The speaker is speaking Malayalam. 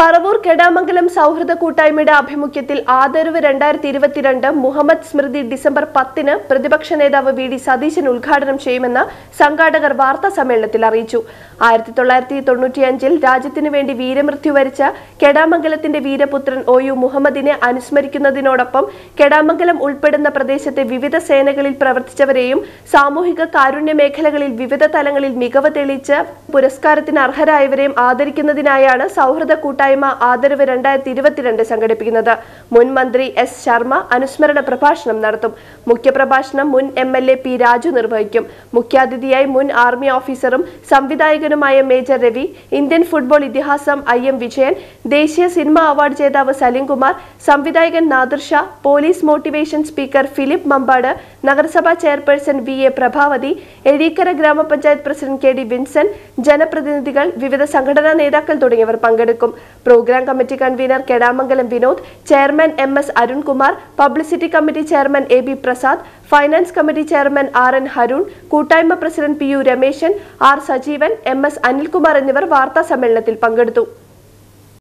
പറവൂർ കെടാമംഗലം സൗഹൃദ കൂട്ടായ്മയുടെ ആഭിമുഖ്യത്തിൽ ആദരവ് രണ്ടായിരത്തി ഇരുപത്തിരണ്ട് മുഹമ്മദ് സ്മൃതി ഡിസംബർ പത്തിന് പ്രതിപക്ഷ നേതാവ് വി ഡി സതീശൻ ഉദ്ഘാടനം ചെയ്യുമെന്ന് സംഘാടകർ വാർത്താ സമ്മേളനത്തിൽ അറിയിച്ചു ആയിരത്തി തൊള്ളായിരത്തി തൊണ്ണൂറ്റിയഞ്ചിൽ രാജ്യത്തിനു വേണ്ടി വീരമൃത്യു വരിച്ച കെടാമംഗലത്തിന്റെ വീരപുത്രൻ ഒ യു മുഹമ്മദിനെ അനുസ്മരിക്കുന്നതിനോടൊപ്പം കെടാമംഗലം ഉൾപ്പെടുന്ന പ്രദേശത്തെ വിവിധ സേനകളിൽ പ്രവർത്തിച്ചവരെയും സാമൂഹിക കാരുണ്യ മേഖലകളിൽ വിവിധ തലങ്ങളിൽ മികവ് തെളിയിച്ച് പുരസ്കാരത്തിന് അർഹരായവരെയും ആദരിക്കുന്നതിനായാണ് സൗഹൃദ കൂട്ടായ്മ ആദരവ് രണ്ടായിരത്തി ഇരുപത്തിരണ്ട് സംഘടിപ്പിക്കുന്നത് മുൻ മന്ത്രി എസ് ശർമ്മ അനുസ്മരണ പ്രഭാഷണം നടത്തും മുഖ്യപ്രഭാഷണം മുൻ M L A P Raju നിർവഹിക്കും മുഖ്യാതിഥിയായി മുൻ ആർമി ഓഫീസറും സംവിധായകനുമായ മേജർ രവി ഇന്ത്യൻ ഫുട്ബോൾ ഇതിഹാസം ഐ എം വിജയൻ ദേശീയ സിനിമാ അവാർഡ് ജേതാവ് സലിംകുമാർ സംവിധായകൻ Nadir Shah police motivation speaker Philip Mambad നഗരസഭാ chairperson V A Prabhavathi Ezhikkara ഗ്രാമപഞ്ചായത്ത് പ്രസിഡന്റ് കെ ഡി വിൻസൻ ജനപ്രതിനിധികൾ വിവിധ സംഘടനാ നേതാക്കൾ തുടങ്ങിയവർ പങ്കെടുക്കും programme committee convener Kedamangalam Vinod chairman M S Arunkumar publicity committee chairman A B Prasad finance committee chairman R N Harun കൂട്ടായ്മ president P U Rameshan R Sajeevan M S Anilkumar എന്നിവർ വാർത്താ സമ്മേളനത്തിൽ പങ്കെടുത്തു